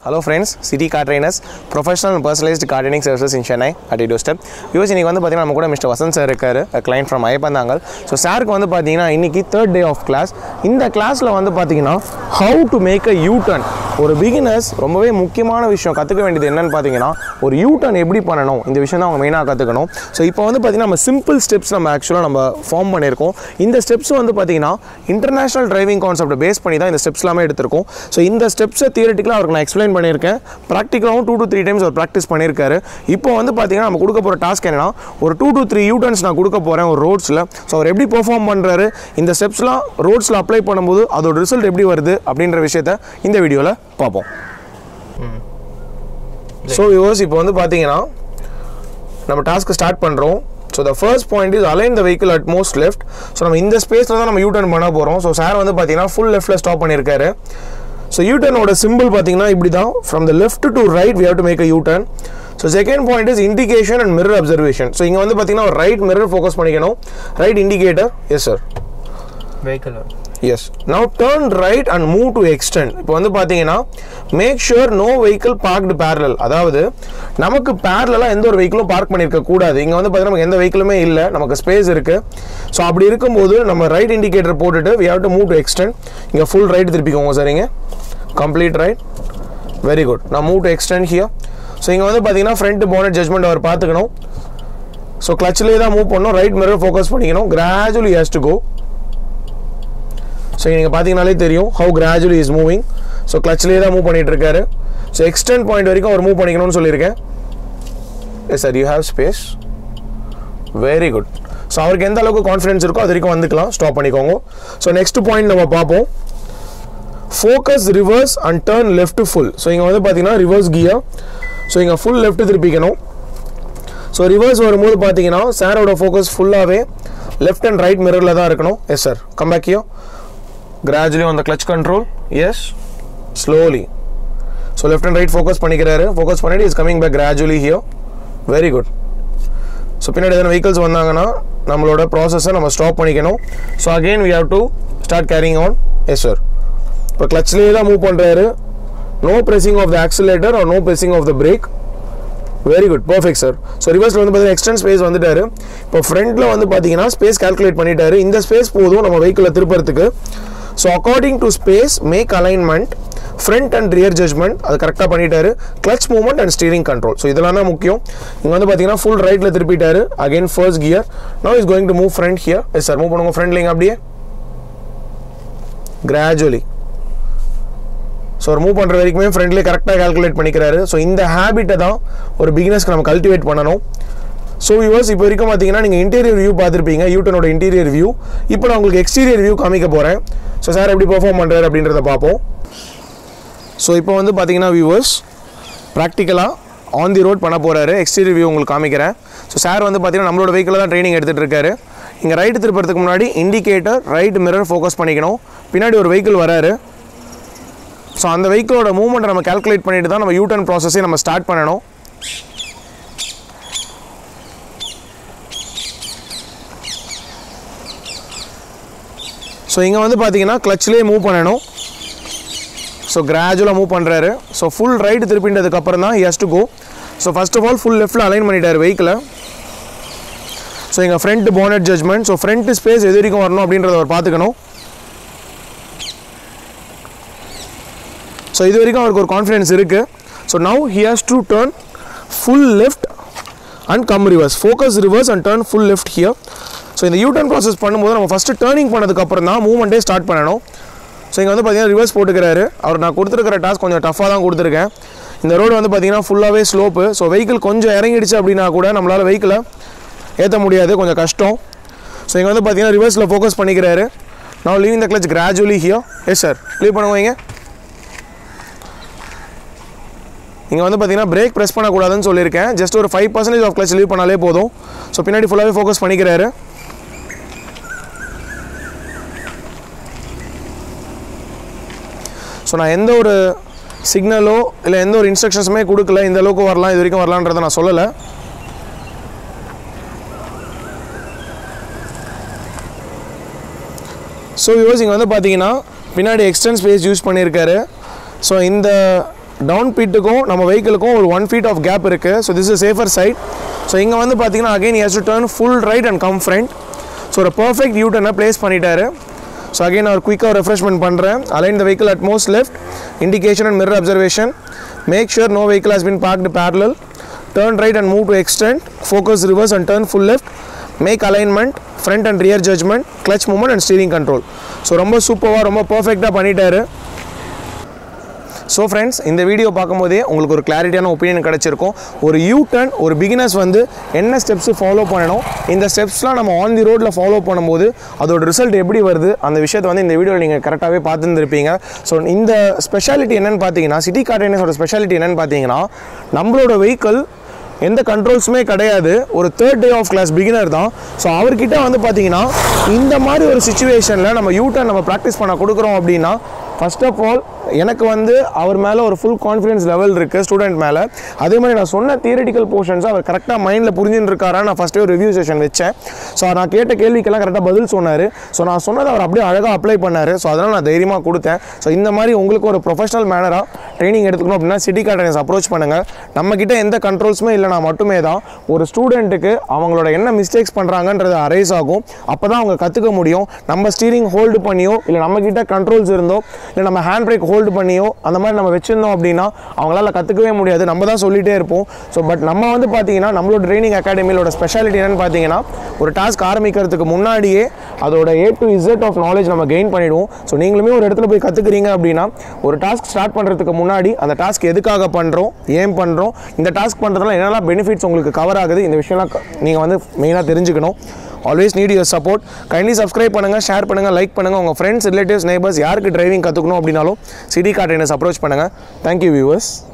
hello friends city car trainers professional and personalised gardening services in Chennai at doorstep யூஸ் இன்னைக்கு வந்து பார்த்தீங்கன்னா நம்ம கூட மிஸ்டர் வசந்த் சார் இருக்கார் கிளைண்ட் ஃப்ரம் ஐப்பந்தாங்கல் ஸோ சாருக்கு வந்து பார்த்தீங்கன்னா இன்னைக்கு தேர்ட் டே ஆஃப் கிளாஸ் இந்த கிளாஸில் வந்து பார்த்தீங்கன்னா how to make a U turn ஒரு பிகினர்ஸ் ரொம்பவே முக்கியமான விஷயம் கற்றுக்க வேண்டியது என்னன்னு பார்த்தீங்கன்னா ஒரு யூ டர்ன் எப்படி பண்ணணும் இந்த விஷயம் தான் அவங்க மெயினாக கற்றுக்கணும் ஸோ இப்போ வந்து பார்த்தீங்கன்னா நம்ம சிம்பிள் ஸ்டெப்ஸ் நம்ம ஆக்சுவலாக நம்ம ஃபார்ம் பண்ணியிருக்கோம் இந்த ஸ்டெப்ஸ் வந்து பார்த்தீங்கன்னா இன்டர்நேஷனல் டிரைவிங் கான்செப்ட்டை பேஸ் பண்ணி தான் இந்த ஸ்டெப்ஸ் எல்லாமே எடுத்திருக்கோம் ஸோ இந்த ஸ்டெப்ஸை தியரட்டிக்கலாக அவருக்கு நான் எக்ஸ்பிளைன் பண்ணியிருக்கேன் ப்ராக்டிக்கலாகவும் டூ டு த்ரீ டைம்ஸ் அவர் ப்ராக்டிஸ் பண்ணியிருக்காரு இப்போ வந்து பார்த்தீங்கன்னா நம்ம கொடுக்க போகிற டாஸ்க் என்னன்னா ஒரு டூ டு த்ரீ யூட்டர்ன்ஸ் நான் கொடுக்க போகிறேன் ஒரு ரோட்ஸில் ஸோ அவர் எப்படி பெர்ஃபார்ம் பண்ணுறாரு இந்த ஸ்டெப்ஸ்லாம் ரோட்ஸில் அப்ளை பண்ணும்போது அதோட ரிசல்ட் எப்படி வருது அப்படின்ற விஷயத்த இந்த வீடியோவில் பார்ப்போம் ஸோ யோஸ் இப்போ வந்து பார்த்தீங்கன்னா நம்ம டாஸ்க்கு ஸ்டார்ட் பண்ணுறோம் so the first point is align the vehicle at most left so நம்ம இந்த ஸ்பேஸில் தான் நம்ம யூ டர்ன் பண்ண போகிறோம் ஸோ சார் வந்து பார்த்தீங்கன்னா ஃபுல் லெஃப்ட்டில் ஸ்டாப் பண்ணியிருக்காரு ஸோ யூ டர்னோட சிம்பிள் பார்த்தீங்கன்னா இப்படி தான் from the left to right we have to make a U turn so second point is indication and mirror observation so இங்கே வந்து பார்த்தீங்கன்னா ஒரு ரைட் மிரர் ஃபோக்கஸ் பண்ணிக்கணும் right indicator yes sir vehicle yes now turn right and move to extent இப்போ வந்து பார்த்தீங்கன்னா make sure no vehicle parked parallel அதாவது நமக்கு பேரலாக எந்த ஒரு வெஹிக்கிளும் பார்க் பண்ணியிருக்க கூடாது இங்கே வந்து பார்த்தீங்கன்னா நமக்கு எந்த வெஹிக்கிளுமே இல்லை நமக்கு ஸ்பேஸ் இருக்குது ஸோ அப்படி இருக்கும்போது நம்ம ரைட் இண்டிகேட்டர் போட்டுட்டு we have to move to extent இங்கே ஃபுல் ரைட் திருப்பிக்கோங்க சரிங்க complete right very good now move to extent here so இங்கே வந்து பார்த்தீங்கன்னா ஃப்ரண்ட் போனட் ஜட்மெண்ட் அவர் பார்த்துக்கணும் ஸோ கிளச்சிலே தான் மூவ் பண்ணணும் ரைட் மிரர் ஃபோக்கஸ் பண்ணிக்கணும் gradually has to go so நீங்கள் பார்த்தீங்கனாலே தெரியும் how gradually is moving so கிளச்சிலே தான் மூவ் பண்ணிட்டு இருக்காரு ஸோ எக்ஸ்டெண்ட் பாயிண்ட் வரைக்கும் அவர் மூவ் பண்ணிக்கணும்னு சொல்லியிருக்கேன் yes sir you have space very good so அவருக்கு எந்த அளவுக்கு கான்ஃபிடன்ஸ் இருக்கோ அது வரைக்கும் வந்துக்கலாம் ஸ்டாப் பண்ணிக்கோங்க ஸோ நெக்ஸ்ட் பாயிண்ட் நம்ம பார்ப்போம் focus reverse and turn left full so இங்கே வந்து பார்த்தீங்கன்னா ரிவர்ஸ் கியர் ஸோ இங்கே ஃபுல் லெஃப்ட் திருப்பிக்கணும் ஸோ ரிவர்ஸ் வரும்போது பார்த்தீங்கன்னா சாரோட ஃபோக்கஸ் ஃபுல்லாகவே லெஃப்ட் அண்ட் ரைட் மிரரில் தான் இருக்கணும் yes sir come back you gradually on the clutch control yes slowly so left and right focus பண்ணிக்கிறாரு focus பண்ணிட்டு is coming back gradually here very good so பின்னாடி எதனா vehicles வந்தாங்கன்னா நம்மளோட ப்ராசஸை நம்ம ஸ்டாப் பண்ணிக்கணும் so again we have to start carrying on yes sir இப்போ கிளச்லேயே தான் மூவ் பண்ணுறாரு no pressing of the accelerator or no pressing of the brake very good perfect sir so ரிவர்ஸில் வந்து பார்த்தீங்கன்னா எக்ஸ்டென்ட் ஸ்பேஸ் வந்துட்டாரு இப்போ ஃப்ரண்ட்டில் வந்து பார்த்தீங்கன்னா ஸ்பேஸ் கால்குலேட் பண்ணிட்டாரு இந்த ஸ்பேஸ் போதும் நம்ம வெஹிக்கிளை திருப்பறதுக்கு so according to space make alignment front and rear judgment அது கரெக்டாக பண்ணிட்டாரு clutch movement and steering control so இதெல்லாம் தான் முக்கியம் இங்கே வந்து பார்த்தீங்கன்னா ஃபுல் ரைட்டில் திருப்பிட்டாரு again first gear no is going to move front here yes sir move பண்ணுங்க ஃப்ரண்ட்லிங்க அப்படியே கிராஜுவலி ஸோ ஒரு மூவ் பண்ணுற வரைக்குமே ஃப்ரெண்ட்லேயே கரெக்டாக கால்குலேட் பண்ணிக்கிறாரு ஸோ இந்த ஹேபிட்டை தான் ஒரு பிகினர்ஸ்க்கு நம்ம கல்டிவேட் பண்ணணும் ஸோ வியூவர்ஸ் இப்போ வரைக்கும் பார்த்தீங்கன்னா நீங்கள் இன்டீரியர் வியூ பார்த்துருப்பீங்க யூட்டனோட இன்டீரியர் வியூ இப்போ நான் உங்களுக்கு எக்ஸ்டீரியர் வியூ காமிக்க போகிறேன் ஸோ சார் எப்படி பெர்ஃபார்ம் பண்ணுறாரு அப்படின்றத பார்ப்போம் ஸோ இப்போ வந்து பார்த்தீங்கன்னா வியூவர்ஸ் ப்ராக்டிக்கலாக ஆன் தி ரோட் பண்ண போகிறாரு எக்ஸ்டீரியர் வியூ உங்களுக்கு காமிக்கிறேன் ஸோ சார் வந்து பார்த்தீங்கன்னா நம்மளோட வெஹிக்கில் தான் ட்ரைனிங் எடுத்துகிட்டு இருக்காரு இங்கே ரைட்டு திருப்பறதுக்கு முன்னாடி இண்டிகேட்டர் ரைட் மிரர் ஃபோக்கஸ் பண்ணிக்கணும் பின்னாடி ஒரு வெஹிக்கிள் வராரு ஸோ அந்த வெஹிக்கிளோட மூவ்மெண்ட்டை நம்ம கால்குலேட் பண்ணிட்டு தான் நம்ம யூட்டர்ன் ப்ராசஸே நம்ம ஸ்டார்ட் பண்ணணும் ஸோ இங்கே வந்து பார்த்தீங்கன்னா கிளச்லேயே மூவ் பண்ணணும் ஸோ கிராஜுவலாக மூவ் பண்ணுறாரு ஸோ ஃபுல் ரைட் திருப்பின்றதுக்கு அப்புறம் தான் has to go so first of all full லெஃப்ட்டில் அலைன் பண்ணிட்டார் வெஹிக்கிளை ஸோ எங்கள் front bonnet judgment so front space எது வரைக்கும் வரணும் அப்படின்றத அவர் பார்த்துக்கணும் ஸோ இது வரைக்கும் அவருக்கு ஒரு கான்ஃபிடன்ஸ் இருக்குது so now he has to turn full left and come reverse focus reverse and turn full left here so இந்த யூட்டர்ன் ப்ராசஸ் பண்ணும்போது நம்ம ஃபஸ்ட்டு டேர்னிங் பண்ணதுக்கப்புறம் தான் மூவ்மெண்ட்டே ஸ்டார்ட் பண்ணணும் ஸோ இங்கே வந்து பார்த்தீங்கன்னா ரிவர்ஸ் போட்டுக்கிறாரு அவர் நான் கொடுத்துருக்கிற டாஸ்க் கொஞ்சம் டஃப்பாக தான் கொடுத்துருக்கேன் இந்த ரோடு வந்து பார்த்தீங்கன்னா ஃபுல்லாகவே ஸ்லோப்பு ஸோ வெஹிக்கிள் கொஞ்சம் இறங்கிடுச்சு அப்படின்னா கூட நம்மளால் வெஹிக்கிளை ஏற்ற முடியாது கொஞ்சம் கஷ்டம் ஸோ இங்கே வந்து பார்த்தீங்கன்னா ரிவர்ஸில் ஃபோக்கஸ் பண்ணிக்கிறாரு now leaving the clutch gradually here yes sir leave பண்ணுங்க இங்கே இங்கே வந்து பார்த்தீங்கன்னா பிரேக் ப்ரெஸ் பண்ணக்கூடாதுன்னு சொல்லியிருக்கேன் ஜஸ்ட் ஒரு five percentage of clutch leave பண்ணாலே போதும் ஸோ பின்னாடி ஃபுல்லாகவே ஃபோக்கஸ் பண்ணிக்கிறாரு ஸோ நான் எந்த ஒரு சிக்னலோ இல்லை எந்த ஒரு இன்ஸ்ட்ரக்ஷன்ஸுமே கொடுக்கல இந்த அளவுக்கு வரலாம் இது வரைக்கும் வரலான்றதை நான் சொல்லலை ஸோ யூஸ் இங்கே வந்து பார்த்தீங்கன்னா பின்னாடி எக்ஸ்டென்ட் ஸ்பேஸ் யூஸ் பண்ணியிருக்காரு ஸோ இந்த டவுன் பீட்டுக்கும் நம்ம வெஹிக்கிளுக்கும் ஒரு ஒன் ஃபீட் ஆஃப் கேப் இருக்குது so this is safer side so இங்கே வந்து பார்த்தீங்கன்னா again has to turn full right and come front so ஒரு பர்ஃபெக்ட் யூ டர்னை ப்ளேஸ் பண்ணிட்டாரு ஸோ அகைன் அவர் குயிக்காக ரெஃப்ரெஷ்மெண்ட் பண்ணுறேன் align the vehicle at most left indication and mirror observation make sure no vehicle has been parked parallel turn right and move to extend focus reverse and turn full left make alignment front and rear judgment clutch movement and steering control so ரொம்ப சூப்பராக ரொம்ப பர்ஃபெக்டாக பண்ணிட்டாரு so friends இந்த video பார்க்கும்போதே உங்களுக்கு ஒரு கிளாரிட்டியான opinion கிடச்சிருக்கும் ஒரு யூ டர்ன் ஒரு பிகினர்ஸ் வந்து என்ன ஸ்டெப்ஸ் ஃபாலோ பண்ணணும் இந்த ஸ்டெப்ஸ்லாம் நம்ம ஆன் தி ரோட்டில் ஃபாலோ பண்ணும்போது அதோட ரிசல்ட் எப்படி வருது அந்த விஷயத்தை வந்து இந்த வீடியோவில் நீங்கள் கரெக்டாகவே பார்த்துருந்துருப்பீங்க ஸோ இந்த ஸ்பெஷாலிட்டி என்னென்னு பார்த்தீங்கன்னா சிட்டி கார்டேனஸோட ஸ்பெஷாலிட்டி என்னென்னு பார்த்தீங்கன்னா நம்மளோட வெஹிக்கிள் எந்த கண்ட்ரோல்ஸுமே கிடையாது ஒரு third day of class beginner தான் ஸோ அவர்கிட்ட வந்து பார்த்தீங்கன்னா இந்த மாதிரி ஒரு சுச்சுவேஷனில் நம்ம யூ டர்ன் நம்ம ப்ராக்டிஸ் பண்ண கொடுக்குறோம் அப்படின்னா ஃபர்ஸ்ட் ஆஃப் ஆல் எனக்கு வந்து அவர் மேலே ஒரு ஃபுல் கான்ஃபிடன்ஸ் லெவல் இருக்குது ஸ்டூடெண்ட் மேலே அதே மாதிரி நான் சொன்ன தியரிட்டிக்கல் போர்ஷன்ஸ் அவர் கரெக்டாக மைண்டில் புரிஞ்சுன்னு இருக்காரா நான் ஃபஸ்ட்டே ஒரு ரிவ்யூ செஷன் வச்சேன் ஸோ நான் கேட்ட கேள்விக்கெல்லாம் கரெக்டாக பதில் சொன்னார் ஸோ நான் சொன்னதை அவர் அப்படியே அழகாக அப்ளை பண்ணார் ஸோ அதனால் நான் தைரியமாக கொடுத்தேன் ஸோ இந்த மாதிரி உங்களுக்கு ஒரு ப்ரொஃபஷனல் மேனராக ட்ரைனிங் எடுத்துக்கணும் அப்படின்னா சிட்டி கார்டன்ஸ் அப்ரோச் பண்ணுங்கள் நம்மக்கிட்ட எந்த கண்ட்ரோல்ஸுமே இல்லைனா மட்டுமே தான் ஒரு ஸ்டூடெண்ட்டுக்கு அவங்களோட என்ன மிஸ்டேக்ஸ் பண்ணுறாங்கன்றது அரைஸ் ஆகும் அப்போ தான் அவங்க கற்றுக்க முடியும் நம்ம ஸ்டீரிங் ஹோல்டு பண்ணியோ இல்லை நம்மக்கிட்ட கண்ட்ரோல்ஸ் இருந்தோ இல்லை நம்ம ஹேண்ட் பிரேக் ஹோல்டு பண்ணியோ அந்த மாதிரி நம்ம வச்சிருந்தோம் அப்படின்னா அவங்களால கற்றுக்கவே முடியாது நம்ம தான் சொல்லிகிட்டே இருப்போம் ஸோ பட் நம்ம வந்து பார்த்தீங்கன்னா நம்மளோட ட்ரைனிங் அகாடமியோட ஸ்பெஷாலிட்டி என்னன்னு பார்த்தீங்கன்னா ஒரு டாஸ்க் ஆரம்பிக்கிறதுக்கு முன்னாடியே அதோட A to Z of knowledge நம்ம கெயின் பண்ணிடுவோம் ஸோ நீங்களுமே ஒரு இடத்துல போய் கற்றுக்குறீங்க அப்படின்னா ஒரு டாஸ்க் ஸ்டார்ட் பண்ணுறதுக்கு முன்னாடி அந்த டாஸ்க் எதுக்காக பண்ணுறோம் ஏன் பண்ணுறோம் இந்த டாஸ்க் பண்ணுறதுனால என்னெல்லாம் பெனிஃபிட்ஸ் உங்களுக்கு கவர் ஆகுது இந்த விஷயம்லாம் நீங்கள் வந்து மெயினாக தெரிஞ்சுக்கணும் always need your support kindly subscribe பண்ணுங்கள் ஷேர் பண்ணுங்கள் லைக் பண்ணுங்கள் உங்கள் ஃப்ரெண்ட்ஸ் ரிலேட்டிவ்ஸ் நeighbors யாருக்கு டிரைவிங் கற்றுக்கணும் அப்படின்னாலும் சிடி கார்டனஸ் அப்ரோச் பண்ணுங்கள் தேங்க்யூ வியூவர்ஸ்